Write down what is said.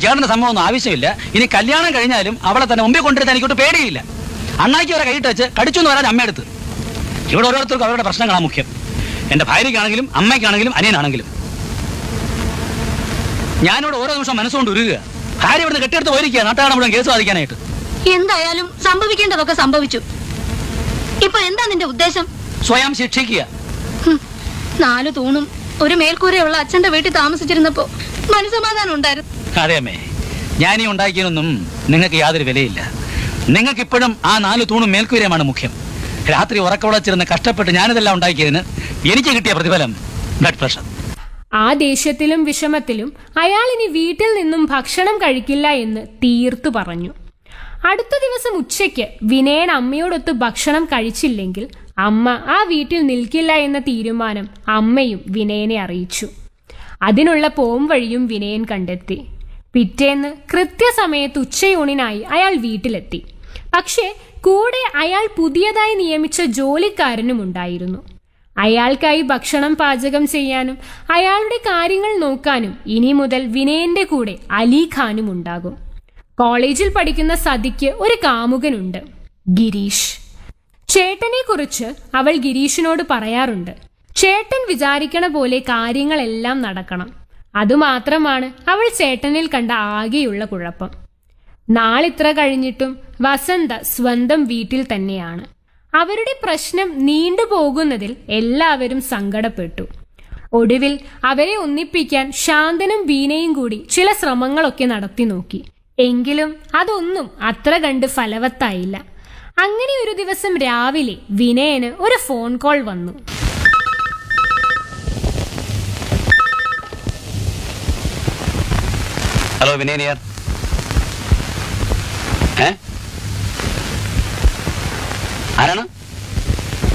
ചേട്ടന്റെ സംഭവം ഒന്നും ആവശ്യമില്ല ഇനി കല്യാണം കഴിഞ്ഞാലും അവളെ തന്നെ മുമ്പിൽ കൊണ്ടിരുത്താൻ എനിക്കൊട്ട് പേടിയില്ല അണ്ണാക്കി വരെ കൈയിട്ട് വെച്ച് കടിച്ചു എന്ന് പറയാൻ അമ്മയെടുത്ത് ഇവിടെ ഓരോരുത്തർക്കും അവരുടെ പ്രശ്നങ്ങളാണ് മുഖ്യം എന്റെ ഭാര്യയ്ക്കാണെങ്കിലും അമ്മയ്ക്കാണെങ്കിലും അനിയനാണെങ്കിലും ഞാനിവിടെ ഓരോ നിമിഷം മനസ്സുകൊണ്ട് ഉരുകുക ഭാര്യ ഇവിടുന്ന് കെട്ടിയെടുത്ത് പോയിരിക്കുക നാട്ടുകാരെ മുഴുവൻ കേസ് വാദിക്കാനായിട്ട് എന്തായാലും സംഭവിക്കേണ്ടതൊക്കെ സംഭവിച്ചു ഇപ്പൊ എന്താ നിന്റെ ഉദ്ദേശം സ്വയം ശിക്ഷിക്കുക ഹും, നാല് തൂണും ഒരു മേൽക്കൂരയുള്ള അച്ഛന്റെ വീട്ടിൽ താമസിച്ചിരുന്നപ്പോ മനസമാധാനം ഉണ്ടായിരുന്നു അതെ അമ്മേ ഞാൻ ഈ ഉണ്ടാക്കിയതൊന്നും നിങ്ങൾക്ക് യാതൊരു വിലയില്ല നിങ്ങൾക്ക് ഇപ്പോഴും ആ നാല് തൂണും മേൽക്കൂരയുമാണ് മുഖ്യം രാത്രി ഉറക്കമുളച്ചിരുന്ന് കഷ്ടപ്പെട്ട് ഞാനിതെല്ലാം ഉണ്ടാക്കിയതിന് എനിക്ക് കിട്ടിയ പ്രതിഫലം ബ്ലഡ് പ്രഷർ ആ ദേഷ്യത്തിലും വിഷമത്തിലും അയാൾ ഇനി വീട്ടിൽ നിന്നും ഭക്ഷണം കഴിക്കില്ല എന്ന് തീർത്തു പറഞ്ഞു അടുത്ത ദിവസം ഉച്ചയ്ക്ക് വിനയൻ അമ്മയോടൊത്ത് ഭക്ഷണം കഴിച്ചില്ലെങ്കിൽ അമ്മ ആ വീട്ടിൽ നിൽക്കില്ല എന്ന തീരുമാനം അമ്മയും വിനയനെ അറിയിച്ചു അതിനുള്ള പോം വഴിയും വിനയൻ കണ്ടെത്തി പിറ്റേന്ന് കൃത്യസമയത്ത് ഉച്ചയൂണിനായി അയാൾ വീട്ടിലെത്തി പക്ഷേ കൂടെ അയാൾ പുതിയതായി നിയമിച്ച ജോലിക്കാരനും ഉണ്ടായിരുന്നു അയാൾക്കായി ഭക്ഷണം പാചകം ചെയ്യാനും അയാളുടെ കാര്യങ്ങൾ നോക്കാനും ഇനി മുതൽ വിനയന്റെ കൂടെ അലി ഖാനും ഉണ്ടാകും കോളേജിൽ പഠിക്കുന്ന സതിക്ക് ഒരു കാമുകനുണ്ട് ഗിരീഷ് ചേട്ടനെ കുറിച്ച് അവൾ ഗിരീഷിനോട് പറയാറുണ്ട് ചേട്ടൻ വിചാരിക്കണ പോലെ കാര്യങ്ങളെല്ലാം നടക്കണം അതുമാത്രമാണ് അവൾ ചേട്ടനിൽ കണ്ട ആകെയുള്ള കുഴപ്പം നാളിത്ര കഴിഞ്ഞിട്ടും വസന്ത സ്വന്തം വീട്ടിൽ തന്നെയാണ് അവരുടെ പ്രശ്നം നീണ്ടുപോകുന്നതിൽ എല്ലാവരും സങ്കടപ്പെട്ടു ഒടുവിൽ അവരെ ഒന്നിപ്പിക്കാൻ ശാന്തനും വീണയും കൂടി ചില ശ്രമങ്ങളൊക്കെ നടത്തി നോക്കി എങ്കിലും അതൊന്നും അത്ര കണ്ട് ഫലവത്തായില്ല അങ്ങനെ ഒരു ദിവസം രാവിലെ വിനയന് ഒരു ഫോൺ കോൾ വന്നു ഹലോ വിനയനിയർ ഏ ആരാണ്